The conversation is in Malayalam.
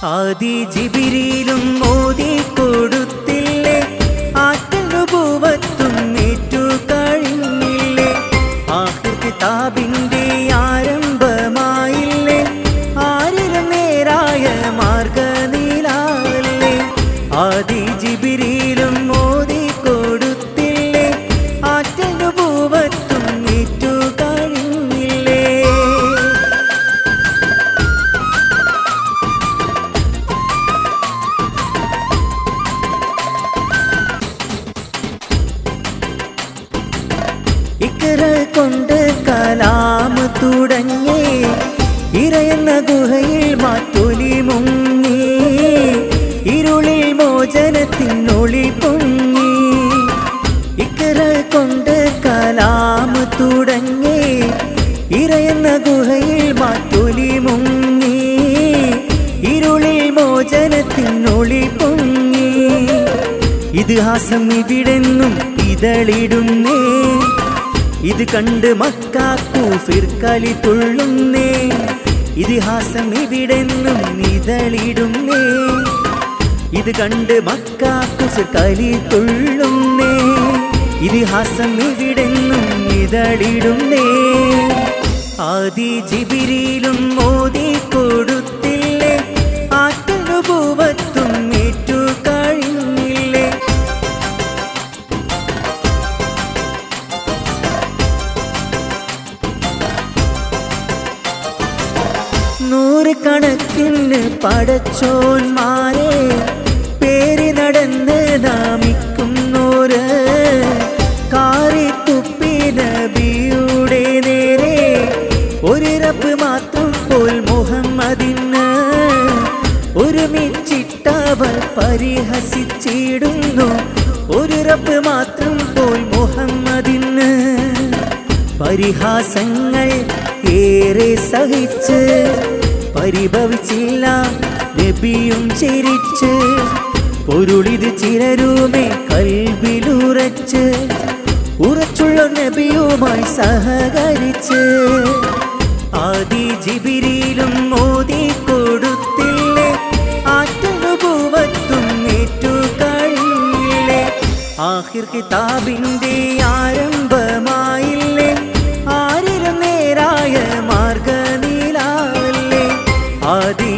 ആദി ജിബിരിയിലും മോദി കൊടുത്തില്ലേ ആറ്റനുഭൂവത്തും ഏറ്റു കഴിഞ്ഞില്ലേ ആഹിർ കിതാബിന്റെ ആരംഭമായില്ലേ ആരിലും നേരായ മാർഗനീലാവല്ലേ ആദി ജിബിരിയിലും മോദി കൊടുത്തില്ലേ ആറ്റനുഭൂവത്തും ഏറ്റു കഴിഞ്ഞില്ലേ ഇക്കറ കൊണ്ട് കലാമ് തുടങ്ങി ഇറയുന്ന ഗുഹയിൽ മാറ്റൊലി മുങ്ങി ഇരുളിൽ മോചനത്തിനൊളി പൊങ്ങി ഇക്കറ കൊണ്ട് കലാമ് തുടങ്ങി ഇറയുന്ന ഗുഹയിൽ മാറ്റൊലി മുങ്ങി ഇരുളിൽ മോചനത്തിനൊളി പൊങ്ങി ഇതിഹാസം ഇവിടെന്നും ഇതളിടുന്നേ ഇത് കണ്ട് മക്കാക്കു ഫിർക്കലി തുള്ളുന്നേ ഇതിഹാസം ഇവിടെന്നും ഇതളിടുന്നേ ഇത് കണ്ട് മക്കാക്കു ഫിർക്കലി തുള്ളുന്നേ ഇതിഹാസം ഇവിടെന്നും ഇതളിടുന്നേ ആദി ജിബിരിയിലും മോദി കൊടുത്തില്ലേ ആറ്റനുഭൂവത്തും ഏറ്റു കഴിഞ്ഞില്ലേ നൂറുകണക്കിന് പടച്ചോന്മാരെ പേര് നടന്ന് നാമിക്കുന്നോര് കാറി തുപ്പി നബിയുടെ നേരെ ഒരു റബ്ബ് മാത്രം പോൽ മുഹമ്മദിന് ഒരുമിച്ചിട്ടവർ പരിഹസിച്ചിടുന്നു ഒരു റബ്ബ് മാത്രം പോൽ മുഹമ്മദിന് പരിഹാസങ്ങൾ ഏറെ സഹിച്ച് പരിഭവിച്ചില്ല നബിയും ചിരിച്ച് പൊരുളിത് ചിലരുമേ കൽവിലുറച്ച് ഉറച്ചുള്ള നബിയുമായി സഹകരിച്ച് ആദി ജിബിരിയിലും മോദി കൊടുത്തില്ലേ ആറ്റനുഭൂവത്തും ഏറ്റു കഴിഞ്ഞില്ലേ ആഹിർ കിതാബിന്റെ ആരംഭമായില്ലേ ആരിലും നേരായ മാർഗനീലാവല്ലേ ആദി